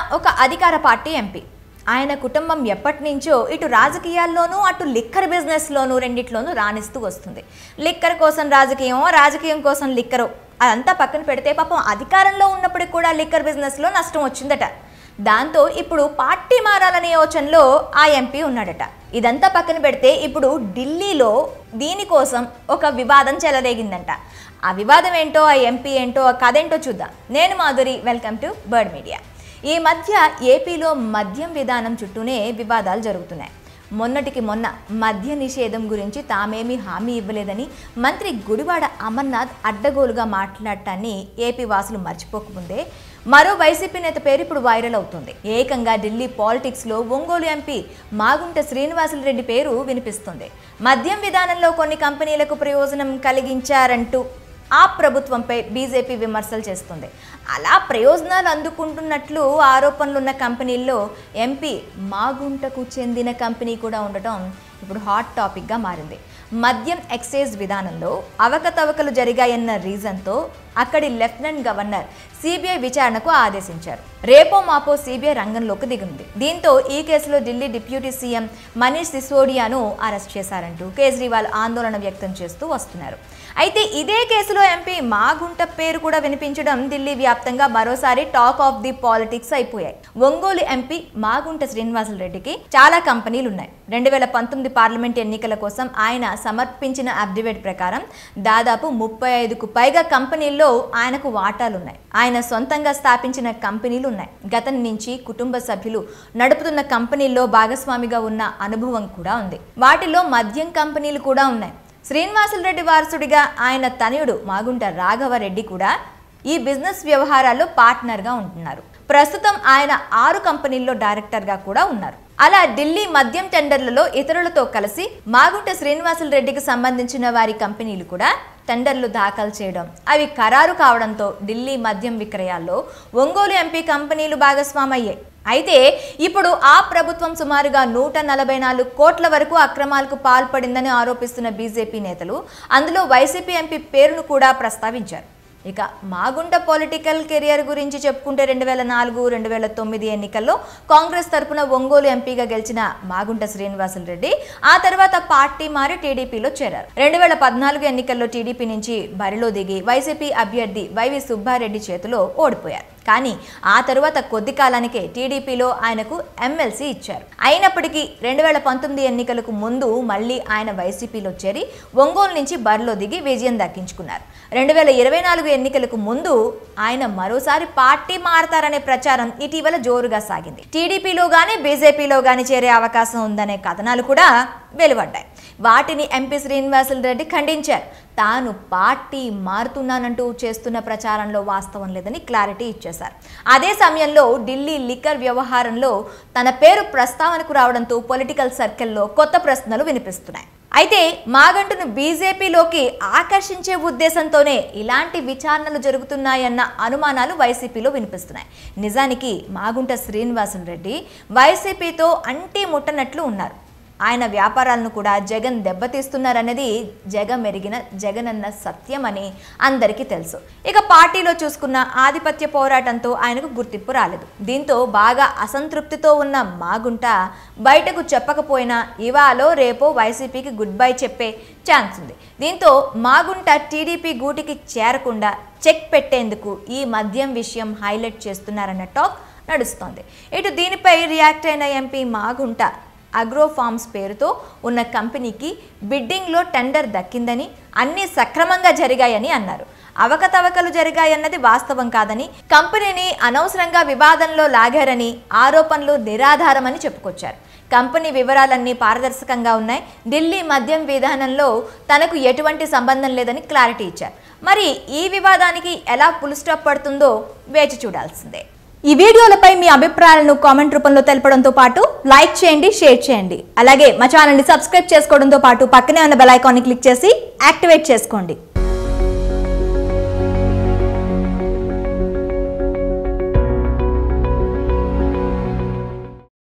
ఒక అధికార party MP ఆయన కుటుంబం ఎప్పటి నుంచో ఇటు రాజకీయాల్లోనూ అటు లిక్కర్ బిజినెస్లోనూ రెండిట్లోనూ రాణిస్తూ వస్తుంది లిక్కర్ కోసం రాజకీయం రాజకీయం కోసం లిక్కరు అదంతా పక్కన పెడితే పాపం అధికారంలో ఉన్నప్పటికి కూడా లిక్కర్ బిజినెస్లో నష్టం వచ్చిందట దాంతో ఇప్పుడు పార్టీ మారాలనే యోచనలో ఆ ఎంపీ ఉన్నాడట ఇదంతా పక్కన పెడితే ఇప్పుడు ఢిల్లీలో దీనికోసం ఒక వివాదం చెలరేగిందంట ఆ వివాదం ఏంటో ఆ ఎంపీ ఏంటో ఆ కథ ఏంటో చూద్దాం నేను Madhuri welcome to Bird Media ఈ మధ్య ఏపీలో మద్యం విధానం చుట్టూనే వివాదాలు జరుగుతున్నాయి మొన్నటికి మొన్న మద్య నిషేధం గురించి తామేమీ హామీ ఇవ్వలేదని మంత్రి గుడివాడ అమర్నాథ్ అడ్డగోలుగా మాట్లాడటాన్ని ఏపీ వాసులు మర్చిపోకముందే మరో వైసీపీ నేత పేరు ఇప్పుడు వైరల్ అవుతుంది ఏకంగా ఢిల్లీ పాలిటిక్స్లో ఒంగోలు ఎంపీ మాగుంట శ్రీనివాసులు రెడ్డి పేరు వినిపిస్తుంది మద్యం విధానంలో కొన్ని కంపెనీలకు ప్రయోజనం కలిగించారంటూ ఆ ప్రభుత్వంపై బీజేపీ విమర్శలు చేస్తుంది అలా ప్రయోజనాలు అందుకుంటున్నట్లు ఆరోపణలున్న కంపెనీల్లో ఎంపీ మాగుంటకు చెందిన కంపెనీ కూడా ఉండటం ఇప్పుడు హాట్ టాపిక్గా మారింది మద్యం ఎక్సైజ్ విధానంలో అవకతవకలు జరిగాయన్న రీజన్తో అక్కడి లెఫ్టినెంట్ గవర్నర్ సిబిఐ విచారణకు ఆదేశించారు రేపో మాపో సిబిఐ రంగంలోకి దిగింది దీంతో ఈ కేసులో ఢిల్లీ డిప్యూటీ సీఎం మనీష్ సిసోడియాను అరెస్ట్ చేశారంటూ కేజ్రీవాల్ ఆందోళన వ్యక్తం చేస్తూ వస్తున్నారు అయితే ఇదే కేసులో ఎంపీ మాగుంట పేరు కూడా వినిపించడం ఢిల్లీ వ్యాప్తంగా మరోసారి టాక్ ఆఫ్ ది పాలిటిక్స్ అయిపోయాయి ఒంగోలు ఎంపీ మాగుంట శ్రీనివాసులు రెడ్డికి చాలా కంపెనీలు ఉన్నాయి రెండు వేల పంతొమ్మిది పార్లమెంట్ ఎన్నికల కోసం ఆయన సమర్పించిన అఫిడవిట్ ప్రకారం దాదాపు ముప్పై ఐదుకు పైగా కంపెనీల్లో ఆయనకు వాటాలున్నాయి ఆయన సొంతంగా స్థాపించిన కంపెనీలు ఉన్నాయి గతం నుంచి కుటుంబ సభ్యులు నడుపుతున్న కంపెనీల్లో భాగస్వామిగా ఉన్న అనుభవం కూడా ఉంది వాటిలో మద్యం కంపెనీలు కూడా ఉన్నాయి శ్రీనివాసులు రెడ్డి వారసుడిగా ఆయన తనయుడు మాగుంట రాఘవరెడ్డి కూడా ఈ బిజినెస్ వ్యవహారాల్లో పార్ట్నర్గా ఉంటున్నారు ప్రస్తుతం ఆయన ఆరు కంపెనీల్లో డైరెక్టర్గా కూడా ఉన్నారు అలా ఢిల్లీ మద్యం టెండర్లలో ఇతరులతో కలిసి మాగుంట శ్రీనివాసులు రెడ్డికి సంబంధించిన వారి కంపెనీలు కూడా టెండర్లు దాఖలు చేయడం అవి ఖరారు కావడంతో ఢిల్లీ మద్యం విక్రయాల్లో ఒంగోలు ఎంపీ కంపెనీలు భాగస్వామయ్యాయి అయితే ఇప్పుడు ఆ ప్రభుత్వం సుమారుగా నూట నలభై నాలుగు కోట్ల వరకు అక్రమాలకు పాల్పడిందని ఆరోపిస్తున్న బీజేపీ నేతలు అందులో వైసీపీ ఎంపీ పేరును కూడా ప్రస్తావించారు ఇక మాగుంట పొలిటికల్ కెరియర్ గురించి చెప్పుకుంటే రెండు వేల నాలుగు రెండు వేల తొమ్మిది ఎన్నికల్లో కాంగ్రెస్ తరపున ఒంగోలు ఎంపీగా గెలిచిన మాగుంట శ్రీనివాసులు రెడ్డి ఆ తర్వాత పార్టీ మారి టీడీపీలో చేరారు రెండు వేల పద్నాలుగు ఎన్నికల్లో టీడీపీ నుంచి బరిలో దిగి వైసీపీ అభ్యర్థి వైవి సుబ్బారెడ్డి చేతిలో ఓడిపోయారు కానీ ఆ తరువాత కొద్ది కాలానికే టీడీపీలో ఆయనకు ఎమ్మెల్సీ ఇచ్చారు అయినప్పటికీ రెండు వేల పంతొమ్మిది ఎన్నికలకు ముందు మళ్ళీ ఆయన వైసీపీలో చేరి ఒంగోలు నుంచి బరిలో దిగి విజయం దక్కించుకున్నారు రెండు వేల ఇరవై నాలుగు ఎన్నికలకు ముందు ఆయన మరోసారి పార్టీ మారతారనే ప్రచారం ఇటీవల జోరుగా సాగింది టీడీపీలో గానీ బీజేపీలో గానీ చేరే అవకాశం ఉందనే కథనాలు కూడా వెలువడ్డాయి వాటిని ఎంపీ శ్రీనివాసులు రెడ్డి ఖండించారు తాను పార్టీ మారుతున్నానంటూ చేస్తున్న ప్రచారంలో వాస్తవం లేదని క్లారిటీ ఇచ్చేశారు అదే సమయంలో ఢిల్లీ లిక్కర్ వ్యవహారంలో తన పేరు ప్రస్తావనకు రావడంతో పొలిటికల్ సర్కిల్లో కొత్త ప్రశ్నలు వినిపిస్తున్నాయి అయితే మాగంటును బీజేపీలోకి ఆకర్షించే ఉద్దేశంతోనే ఇలాంటి విచారణలు జరుగుతున్నాయన్న అనుమానాలు వైసీపీలో వినిపిస్తున్నాయి నిజానికి మాగుంట శ్రీనివాసులు రెడ్డి వైసీపీతో అంటీ ముట్టనట్లు ఉన్నారు ఆయన వ్యాపారాలను కూడా జగన్ దెబ్బతీస్తున్నారన్నది జగం మెరిగిన జగనన్న సత్యం అని అందరికీ తెలుసు ఇక పార్టీలో చూసుకున్న ఆధిపత్య పోరాటంతో ఆయనకు గుర్తింపు రాలేదు దీంతో బాగా అసంతృప్తితో ఉన్న మాగుంట బయటకు చెప్పకపోయినా ఇవాళో రేపో వైసీపీకి గుడ్ బై చెప్పే ఛాన్స్ ఉంది దీంతో మాగుంట టీడీపీ గూటికి చేరకుండా చెక్ పెట్టేందుకు ఈ మద్యం విషయం హైలైట్ చేస్తున్నారన్న టాక్ నడుస్తోంది ఇటు దీనిపై రియాక్ట్ అయిన ఎంపీ మాగుంట అగ్రో ఫార్మ్స్ పేరుతో ఉన్న కంపెనీకి బిడ్డింగ్లో టెండర్ దక్కిందని అన్నీ సక్రమంగా జరిగాయని అన్నారు అవకతవకలు జరిగాయన్నది వాస్తవం కాదని కంపెనీని అనవసరంగా వివాదంలో లాగారని ఆరోపణలు నిరాధారమని చెప్పుకొచ్చారు కంపెనీ వివరాలన్నీ పారదర్శకంగా ఉన్నాయి ఢిల్లీ మద్యం విధానంలో తనకు ఎటువంటి సంబంధం లేదని క్లారిటీ ఇచ్చారు మరి ఈ వివాదానికి ఎలా ఫుల్ స్టాప్ పడుతుందో వేచి చూడాల్సిందే ఈ వీడియోలపై మీ అభిప్రాయాలను కామెంట్ రూపంలో తెలపడంతో పాటు లైక్ చేయండి షేర్ చేయండి అలాగే మా ఛానల్ని సబ్స్క్రైబ్ చేసుకోవడంతో పాటు పక్కనే ఉన్న బెల్ ఐకాన్ని క్లిక్ చేసి యాక్టివేట్ చేసుకోండి